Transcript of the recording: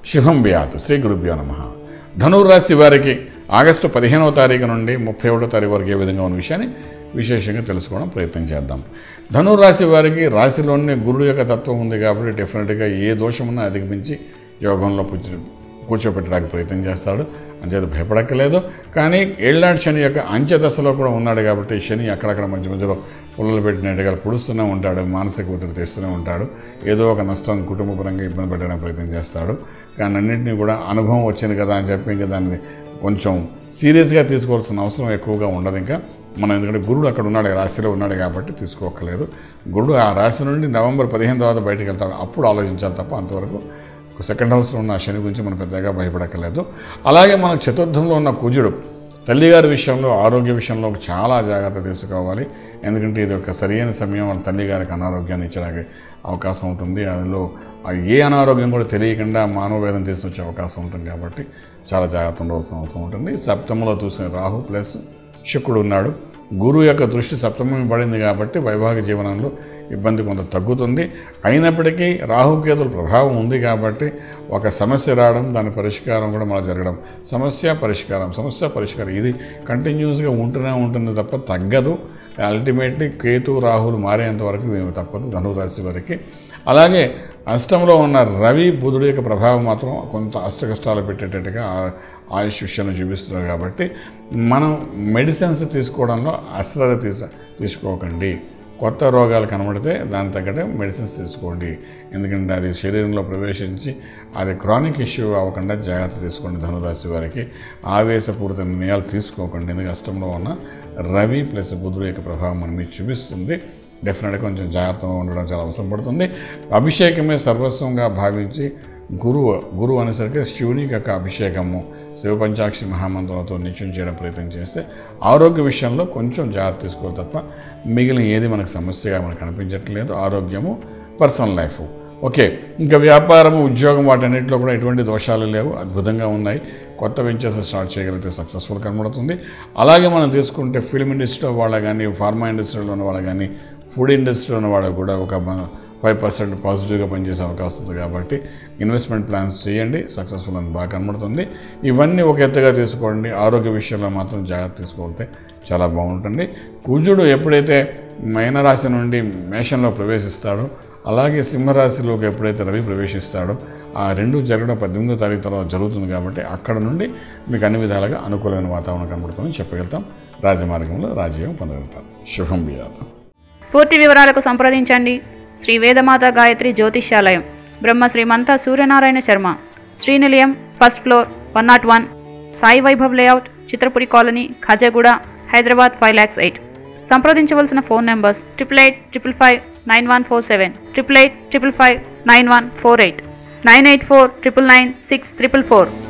శుభం వ్యాతు శ్రీ గురుభ్యో నమ ధనుర్రాశి వారికి ఆగస్టు పదిహేనవ తారీఖు నుండి ముప్పై ఒకటో తారీఖు వరకు ఏ విధంగా ఉన్న విషయాన్ని విశేషంగా తెలుసుకోవడం ప్రయత్నం చేద్దాం ధనుర్రాశి వారికి రాశిలోనే గురుడు యొక్క తత్వం ఉంది కాబట్టి డెఫినెట్గా ఏ దోషమున్నా అధిగమించి యోగంలో పుచ్చి కూర్చోపెట్టడానికి ప్రయత్నం చేస్తాడు అంచేత భయపడక్కలేదు కానీ ఏళ్ళనాటి శని యొక్క అంత్య దశలో కూడా ఉన్నాడు కాబట్టి శని అక్కడక్కడ మధ్య మధ్యలో పుల్లలు పెట్టినట్టుగా పుడుస్తూనే ఉంటాడు మానసిక ఒత్తిడి తెస్తూనే ఉంటాడు ఏదో ఒక నష్టం కుటుంబపరంగా ఇబ్బంది పెట్టడానికి ప్రయత్నం చేస్తాడు కానీ అన్నింటినీ కూడా అనుభవం వచ్చింది కదా అని చెప్పి ఇంకా దాన్ని కొంచెం సీరియస్గా తీసుకోవాల్సిన అవసరం ఎక్కువగా ఉండదు ఇంకా మనం ఎందుకంటే గురుడు అక్కడ ఉన్నాడు రాశిలో ఉన్నాడు కాబట్టి తీసుకోక్కర్లేదు గురుడు ఆ రాశి నుండి నవంబర్ పదిహేను తర్వాత బయటకు వెళ్తాడు అప్పుడు ఆలోచించాలి తప్ప అంతవరకు సెకండ్ హౌస్లో ఉన్న శని గురించి మనం పెద్దగా భయపడక్కర్లేదు అలాగే మనకు చతుర్థంలో ఉన్న కుజుడు తల్లిగారి విషయంలో ఆరోగ్య విషయంలో చాలా జాగ్రత్త తీసుకోవాలి ఎందుకంటే ఇది ఒక సరైన సమయం వాళ్ళ తల్లిగారికి అనారోగ్యాన్ని ఇచ్చడానికి అవకాశం ఉంటుంది అందులో ఆ ఏ అనారోగ్యం కూడా తెలియకుండా మానవవేదం తీసుకొచ్చే అవకాశం ఉంటుంది కాబట్టి చాలా జాగ్రత్త ఉండవలసిన అవసరం ఉంటుంది సప్తమంలో చూసిన రాహు ప్లస్ శుక్రుడు ఉన్నాడు గురువు యొక్క దృష్టి సప్తమం పడింది కాబట్టి వైవాహిక జీవనంలో ఇబ్బంది కొంత తగ్గుతుంది అయినప్పటికీ రాహుకేతుల ప్రభావం ఉంది కాబట్టి ఒక సమస్య రావడం దాని పరిష్కారం కూడా మన జరగడం సమస్య పరిష్కారం సమస్య పరిష్కారం ఇది కంటిన్యూస్గా ఉంటూనే ఉంటుంది తప్ప తగ్గదు అల్టిమేట్లీ కేతు రాహులు మారేంత వరకు మేము తప్పదు ధనురాశి వారికి అలాగే అష్టంలో ఉన్న రవి బుధుడు యొక్క ప్రభావం మాత్రం కొంత అష్ట కష్టాలు పెట్టేటట్టుగా ఆ- ఆయుష్ విషయంలో చూపిస్తున్నారు కాబట్టి మనం మెడిసిన్స్ తీసుకోవడంలో అశ్రద్ధ తీస తీసుకోకండి కొత్త రోగాలు కనబడితే దానికి తగ్గట్టే మెడిసిన్స్ తీసుకోండి ఎందుకంటే అది శరీరంలో ప్రవేశించి అది క్రానిక్ ఇష్యూ అవ్వకుండా జాగ్రత్త తీసుకోండి ధనురాశి వారికి ఆవేశపూరిత నిర్ణయాలు తీసుకోకండి ఎందుకంటే కష్టంలో ఉన్న రవి ప్లస్ బుధుడు యొక్క ప్రభావం మన మీద చూపిస్తుంది డెఫినెట్గా కొంచెం జాగ్రత్తగా ఉండడం చాలా అవసరం పడుతుంది అభిషేకమే సర్వస్వంగా భావించి గురువు గురువు అనేసరికి శివుని యొక్క అభిషేకము శివ పంచాక్షి మహామంత్రంతో నిత్యం చేయడం ప్రయత్నం చేస్తే ఆరోగ్య విషయంలో కొంచెం జాగ్రత్త తీసుకోవాలి తప్ప మిగిలిన ఏది మనకు సమస్యగా మనకు కనిపించట్లేదు ఆరోగ్యము పర్సనల్ లైఫ్ ఓకే ఇంకా వ్యాపారము ఉద్యోగం వాటన్నిటిలో కూడా ఎటువంటి దోషాలు లేవు అద్భుతంగా ఉన్నాయి కొత్త వెంచర్స్ స్టార్ట్ చేయగలిగితే సక్సెస్ఫుల్ కనబడుతుంది అలాగే మనం తీసుకుంటే ఫిల్మ్ ఇండస్ట్రీలో వాళ్ళ కానీ ఫార్మా ఇండస్ట్రీలో ఉన్న వాళ్ళ కానీ ఫుడ్ ఇండస్ట్రీలో ఉన్న వాళ్ళకు కూడా ఒక ఫైవ్ పర్సెంట్ పాజిటివ్గా పనిచేసే అవకాశం ఉంది కాబట్టి ఇన్వెస్ట్మెంట్ ప్లాన్స్ చేయండి సక్సెస్ఫుల్ అని బాగా కనబడుతుంది ఇవన్నీ ఒక ఎత్తుగా తీసుకోండి ఆరోగ్య విషయంలో మాత్రం జాగ్రత్త తీసుకోకపోతే చాలా బాగుంటుంది కుజుడు ఎప్పుడైతే మీనరాశి నుండి మేషంలో ప్రవేశిస్తాడో అలాగే సింహరాశిలోకి ఎప్పుడైతే రవి ప్రవేశిస్తాడో ఆ రెండు జరగడం పద్దెనిమిదో తారీఖు తర్వాత జరుగుతుంది కాబట్టి అక్కడ నుండి మీకు అన్ని విధాలుగా అనుకూలమైన వాతావరణం కనబడుతుందని చెప్పగలుగుతాం రాజమార్గంలో రాజ్యం పొందగలుగుతాం శుభం బియాతం పూర్తి వివరాలకు సంప్రదించండి శ్రీ వేదమాత గాయత్రి జ్యోతిష్యాలయం Brahma Srimantha Suryanarayana Sharma Srinilayam first floor one nought one Sai Vaibhav layout Chitrapuri colony Khajaguda Hyderabad five lakhs eight సంప్రదించవలసిన phone numbers triple eight triple five nine one four seven triple eight triple five nine one four eight nine eight four triple nine six triple four